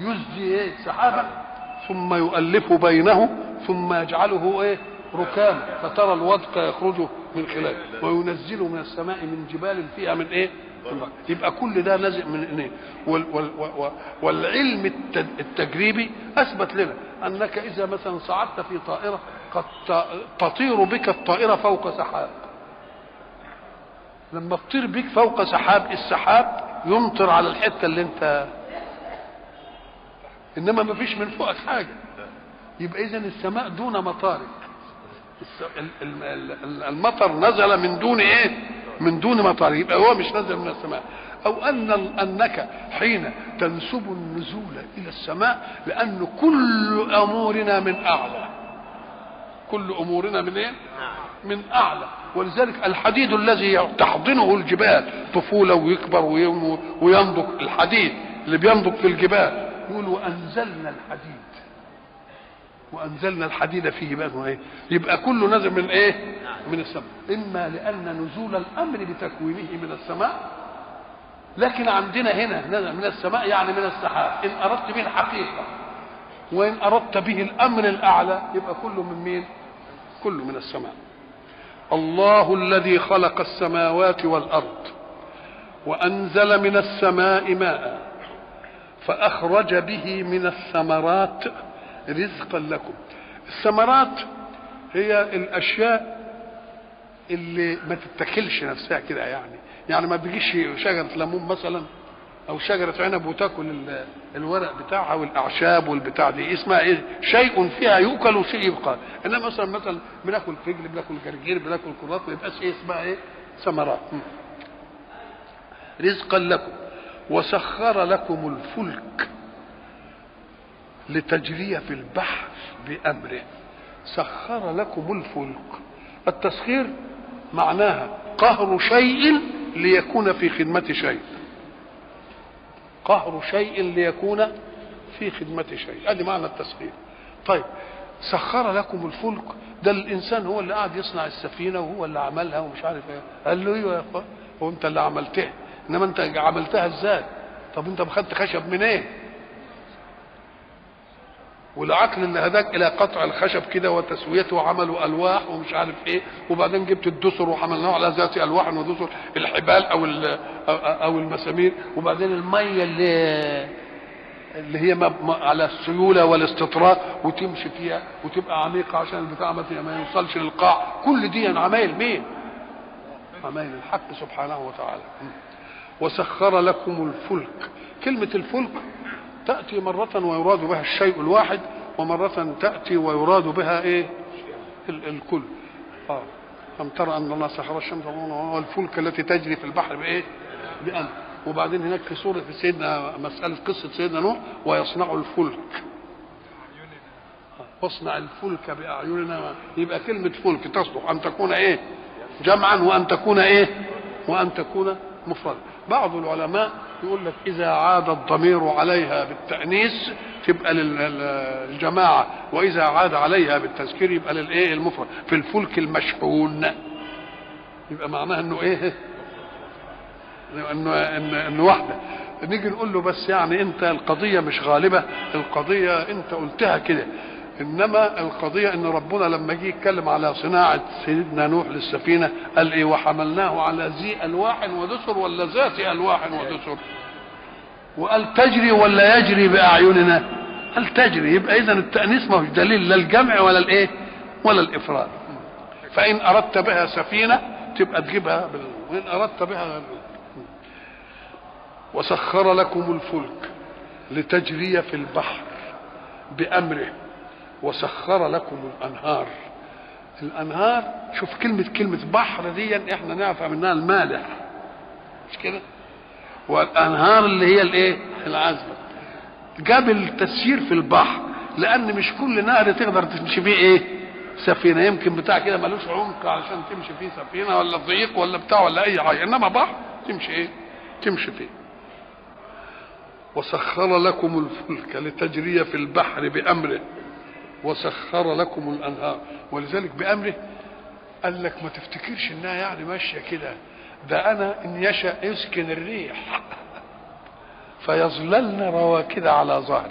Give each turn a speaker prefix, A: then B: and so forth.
A: يزجي ايه سحابا ثم يؤلف بينه ثم يجعله ايه ركاما فترى الودق يخرج من خلاله وينزل من السماء من جبال فيها من ايه من بحر. يبقى كل ده نازل من ايه وال وال وال والعلم التد- التجريبي اثبت لنا انك اذا مثلا صعدت في طائره قد ت- تطير بك الطائره فوق سحاب لما تطير بك فوق سحاب السحاب يمطر على الحته اللي انت انما ما فيش من فوقك حاجه يبقى اذا السماء دون مطارك الس- ال- ال- ال- المطر نزل من دون ايه من دون مطر يبقى هو مش نزل من السماء او ان ال- انك حين تنسب النزول الى السماء لان كل امورنا من اعلى كل امورنا من ايه من اعلى ولذلك الحديد الذي تحضنه الجبال طفوله ويكبر وي- وينضج الحديد اللي بينضج في الجبال يقول وانزلنا الحديد وانزلنا الحديد فيه بقى ايه يبقى كله نازل من ايه من السماء اما لان نزول الامر بتكوينه من السماء لكن عندنا هنا نزل من السماء يعني من السحاب ان اردت به الحقيقه وان اردت به الامر الاعلى يبقى كله من مين كله من السماء الله الذي خلق السماوات والارض وانزل من السماء ماء فاخرج به من الثمرات رزقا لكم الثمرات هي الاشياء اللي ما تتاكلش نفسها كده يعني يعني ما بيجيش شجره ليمون مثلا او شجره عنب وتاكل ال- الورق بتاعها والاعشاب والبتاع دي اسمها ايه شيء فيها يؤكل وشيء يبقى انما مثلا مثلا بناكل فجل بناكل جرجير بناكل كرات ما يبقاش ايه اسمها ايه ثمرات م. رزقا لكم وسخر لكم الفلك لتجري في البحر بأمره سخر لكم الفلك التسخير معناها قهر شيء ليكون في خدمة شيء قهر شيء ليكون في خدمة شيء ادي معنى التسخير طيب سخر لكم الفلك ده الانسان هو اللي قاعد يصنع السفينه وهو اللي عملها ومش عارف ايه قال له ايوه يا اخوان هو انت اللي عملتها انما انت عملتها ازاي طب انت خدت خشب منين إيه؟ والعقل اللي هداك الى قطع الخشب كده وتسويته وعملوا الواح ومش عارف ايه وبعدين جبت الدسر وحملناه على ذات الواح ودسر الحبال او ال- او أو المسامير وبعدين الميه اللي اللي هي مب- م- على السيوله والاستطراء وتمشي فيها وتبقى عميقه عشان البتاع ما ما يوصلش للقاع كل دي عمايل مين؟ عمايل الحق سبحانه وتعالى وسخر لكم الفلك كلمه الفلك تأتي مرة ويراد بها الشيء الواحد ومرة تأتي ويراد بها إيه ال- الكل آه. أم ترى أن الله سخر الشمس والقمر والفلك التي تجري في البحر بإيه بأمر وبعدين هناك في سورة في سيدنا مسألة قصة سيدنا نوح ويصنع الفلك آه. واصنع الفلك بأعيننا يبقى كلمة فلك تصلح أن تكون إيه جمعا وأن تكون إيه وأن تكون مفردا بعض العلماء يقول لك إذا عاد الضمير عليها بالتأنيث تبقى للجماعة وإذا عاد عليها بالتذكير يبقى للإيه المفرد في الفلك المشحون يبقى معناها إنه إيه إنه إنه, إنه واحدة نيجي نقول له بس يعني أنت القضية مش غالبة القضية أنت قلتها كده انما القضيه ان ربنا لما جه يتكلم على صناعه سيدنا نوح للسفينه قال ايه وحملناه على ذي الواح ودسر ولا ذات الواح ودسر وقال تجري ولا يجري باعيننا قال تجري يبقى اذا التانيث ما هوش دليل لا الجمع ولا الايه ولا الافراد فان اردت بها سفينه تبقى تجيبها بال... وان اردت بها وسخر لكم الفلك لتجري في البحر بامره وسخر لكم الانهار الانهار شوف كلمه كلمه بحر دي احنا نعرف منها المالح مش كده والانهار اللي هي الايه العذبه جاب التسيير في البحر لان مش كل نهر تقدر تمشي فيه ايه سفينه يمكن بتاع كده ملوش عمق علشان تمشي فيه سفينه ولا ضيق ولا بتاع ولا اي حاجه انما بحر تمشي ايه تمشي فيه وسخر لكم الفلك لتجري في البحر بامره وسخر لكم الانهار ولذلك بامره قال لك ما تفتكرش انها يعني ماشيه كده ده انا ان يشاء يسكن الريح فيظللن رواكد على ظهره